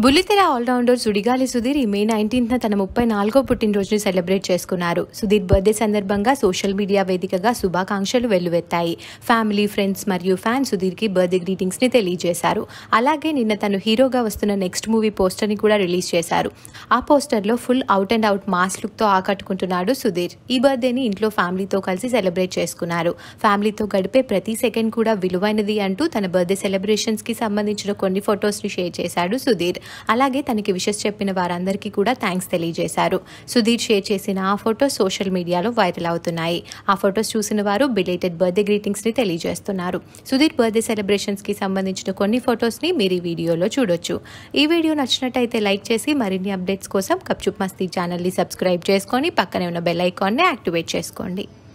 బుల్లితెర ఆల్రౌండర్ సుడిగాలి సుధీర్ ఈ May nineteenth తన ముప్పై నాలుగో పుట్టినరోజుని సెలబ్రేట్ చేసుకున్నారు సుధీర్ బర్త్డే సందర్భంగా సోషల్ మీడియా వేదికగా శుభాకాంక్షలు వెల్లువెత్తాయి ఫ్యామిలీ ఫ్రెండ్స్ మరియు ఫ్యాన్ సుధీర్కి బర్త్డే గ్రీటింగ్స్ ని తెలియజేశారు అలాగే నిన్న తను హీరోగా వస్తున్న నెక్స్ట్ మూవీ పోస్టర్ ని కూడా రిలీజ్ చేశారు ఆ పోస్టర్ లో full out and out mass look తో ఆకట్టుకుంటున్నాడు సుధీర్ ఈ బర్త్డేని ఇంట్లో ఫ్యామిలీతో కలిసి సెలబ్రేట్ చేసుకున్నారు ఫ్యామిలీతో గడిపే ప్రతి సెకండ్ కూడా విలువైనది అంటూ తన బర్త్డే సెలబ్రేషన్స్ కి సంబంధించిన కొన్ని ఫొటోస్ ని షేర్ చేశాడు సుధీర్ అలాగే తనకి విషెస్ చెప్పిన వారందరికీ కూడా థ్యాంక్స్ తెలియజేశారు సుధీర్ షేర్ చేసిన ఆ ఫొటోస్ సోషల్ మీడియాలో వైరల్ అవుతున్నాయి ఆ ఫొటోస్ చూసిన వారు బిలేటెడ్ బర్త్డే గ్రీటింగ్స్ ని తెలియజేస్తున్నారు సుధీర్ బర్త్డే సెలబ్రేషన్స్ కి సంబంధించిన కొన్ని ఫొటోస్ ని మీరు ఈ వీడియోలో చూడొచ్చు ఈ వీడియో నచ్చినట్టయితే లైక్ చేసి మరిన్ని అప్డేట్స్ కోసం కప్చుప్ మస్తీ ఛానల్ని సబ్స్క్రైబ్ చేసుకొని పక్కనే ఉన్న బెల్ ఐకాన్ని యాక్టివేట్ చేసుకోండి